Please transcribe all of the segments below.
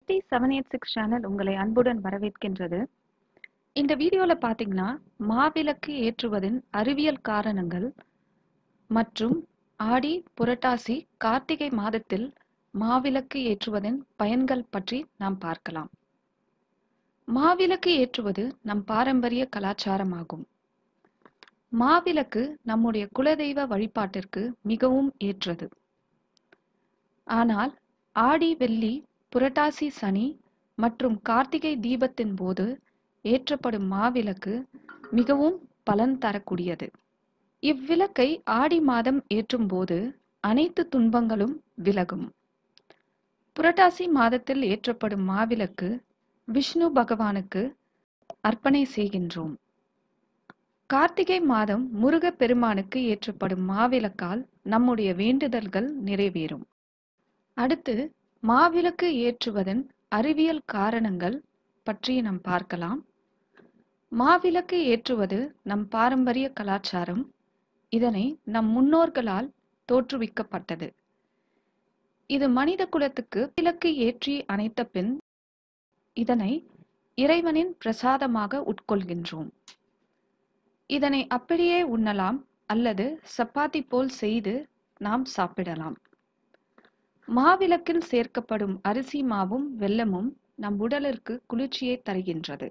D seven eight six channel உங்களை அன்புடன் வரவேற்கின்றது இந்த வீடியோல பார்த்தீங்கன்னா மாவிளக்கு ஏற்றுவதின் அறிவியல் காரணங்கள் மற்றும் ஆடி புரட்டாசி கார்த்திகை மாதத்தில் மாவிளக்கு ஏற்றுவதின் பயன்கள் பற்றி நாம் பார்க்கலாம் மாவிளக்கு ஏற்றுவது நம் பாரம்பரிய கலாச்சாரமாகும் மாவிளக்கு நம்முடைய குலதெய்வ வழிபாட்டிற்கு மிகவும் ஏற்றது ஆனால் ஆடி வெள்ளி புரட்டாசி சனி மற்றும் கார்த்திகை தீபத்தின் போது ஏற்றப்படும் மாவிளக்கு மிகவும் பலன் தரக்கூடியது இவ்விளக்கை ஆடி மாதம் ஏற்றும் போது அனைத்து துன்பங்களும் விலகும் புரட்டாசி மாதத்தில் ஏற்றப்படும் மாவிளக்கு விஷ்ணு பகவானுக்கு அர்ப்பணை செய்கின்றோம் கார்த்திகை மாதம் முருக பெருமானுக்கு ஏற்றப்படும் மாவிளக்கால் நம்முடைய வேண்டுதல்கள் நிறைவேறும் அடுத்து மாவிளக்கு ஏற்றுவதன் அறிவியல் காரணங்கள் பற்றி நாம் பார்க்கலாம் மாவிளக்கு ஏற்றுவது நம் பாரம்பரிய கலாச்சாரம் இதனை நம் முன்னோர்களால் தோற்றுவிக்கப்பட்டது இது மனித குலத்துக்கு விளக்கு ஏற்றி அணைத்த பின் இதனை இறைவனின் பிரசாதமாக உட்கொள்கின்றோம் இதனை அப்படியே உண்ணலாம் அல்லது சப்பாத்தி போல் செய்து நாம் சாப்பிடலாம் மாவிளக்கில் சேர்க்கப்படும் அரிசி மாவும் வெல்லமும் நம் உடலிற்கு குளிர்ச்சியை தருகின்றது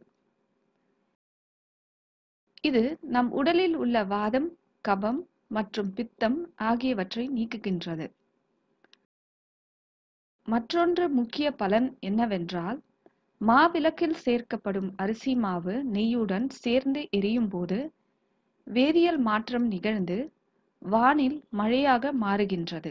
இது நம் உடலில் உள்ள வாதம் கபம் மற்றும் பித்தம் ஆகியவற்றை நீக்குகின்றது மற்றொன்று முக்கிய பலன் என்னவென்றால் மாவிளக்கில் சேர்க்கப்படும் அரிசி மாவு நெய்யுடன் சேர்ந்து எரியும் போது வேதியியல் மாற்றம் நிகழ்ந்து வானில் மழையாக மாறுகின்றது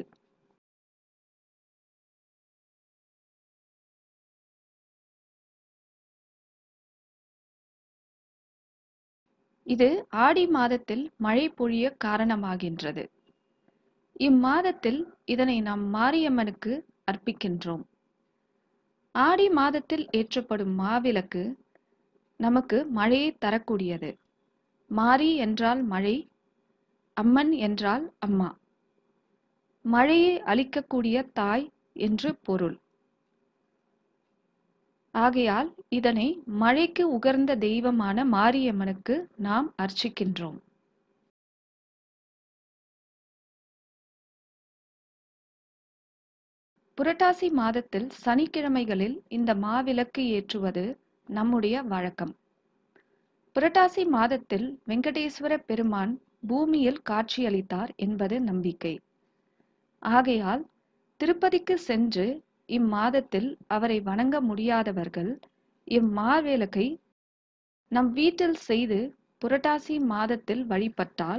இது ஆடி மாதத்தில் மழை பொழிய காரணமாகின்றது இம்மாதத்தில் இதனை நாம் மாரியம்மனுக்கு அர்ப்பிக்கின்றோம் ஆடி மாதத்தில் ஏற்றப்படும் மாவிளக்கு நமக்கு மழையை தரக்கூடியது மாரி என்றால் மழை அம்மன் என்றால் அம்மா மழையை அளிக்கக்கூடிய தாய் என்று பொருள் ஆகையால் இதனை மழைக்கு உகர்ந்த தெய்வமான மாரியம்மனுக்கு நாம் அர்ச்சிக்கின்றோம் புரட்டாசி மாதத்தில் சனிக்கிழமைகளில் இந்த மாவிளக்கு ஏற்றுவது நம்முடைய வழக்கம் புரட்டாசி மாதத்தில் வெங்கடேஸ்வர பெருமான் பூமியில் காட்சியளித்தார் என்பது நம்பிக்கை ஆகையால் திருப்பதிக்கு சென்று இம்மாதத்தில் அவரை வணங்க முடியாதவர்கள் இம்மாவிளக்கை நம் வீட்டில் செய்து புரட்டாசி மாதத்தில் வழிபட்டால்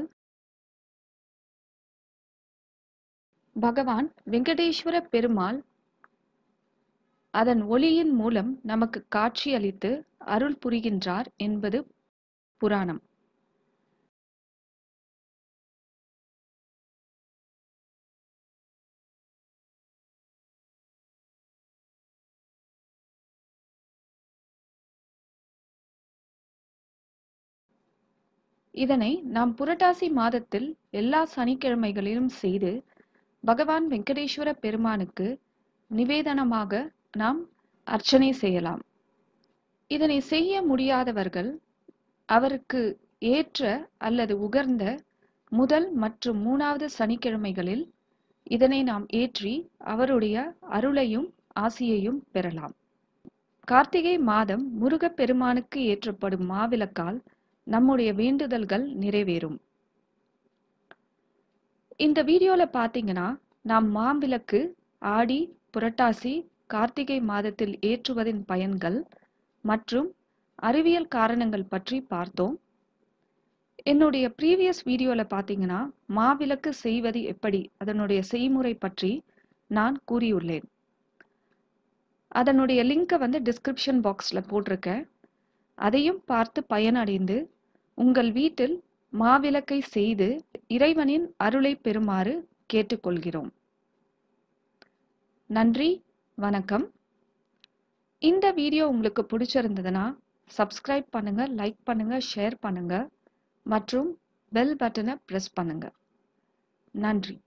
பகவான் வெங்கடேஸ்வர பெருமாள் அதன் ஒளியின் மூலம் நமக்கு காட்சியளித்து அருள் புரிகின்றார் என்பது புராணம் இதனை நாம் புரட்டாசி மாதத்தில் எல்லா சனிக்கிழமைகளிலும் செய்து பகவான் வெங்கடேஸ்வர பெருமானுக்கு நிவேதனமாக நாம் அர்ச்சனை செய்யலாம் இதனை செய்ய முடியாதவர்கள் அவருக்கு ஏற்ற அல்லது உகர்ந்த முதல் மற்றும் மூணாவது சனிக்கிழமைகளில் இதனை நாம் ஏற்றி அவருடைய அருளையும் ஆசியையும் பெறலாம் கார்த்திகை மாதம் முருகப் பெருமானுக்கு ஏற்றப்படும் மாவிளக்கால் நம்முடைய வேண்டுதல்கள் நிறைவேறும் இந்த வீடியோல பாத்தீங்கன்னா நாம் மாவிளக்கு ஆடி புரட்டாசி கார்த்திகை மாதத்தில் ஏற்றுவதின் பயன்கள் மற்றும் அறிவியல் காரணங்கள் பற்றி பார்த்தோம் என்னுடைய ப்ரீவியஸ் வீடியோல பாத்தீங்கன்னா மாவிளக்கு செய்வது எப்படி அதனுடைய செய்முறை பற்றி நான் கூறியுள்ளேன் அதனுடைய லிங்கை வந்து டிஸ்கிரிப்ஷன் பாக்ஸ்ல போட்டிருக்கேன் அதையும் பார்த்து பயனடைந்து உங்கள் வீட்டில் மாவிளக்கை செய்து இறைவனின் அருளை பெறுமாறு கேட்டுக்கொள்கிறோம் நன்றி வணக்கம் இந்த வீடியோ உங்களுக்கு பிடிச்சிருந்ததுன்னா சப்ஸ்கிரைப் பண்ணுங்க லைக் பண்ணுங்க ஷேர் பண்ணுங்க மற்றும் பெல் பட்டனை பிரஸ் பண்ணுங்க நன்றி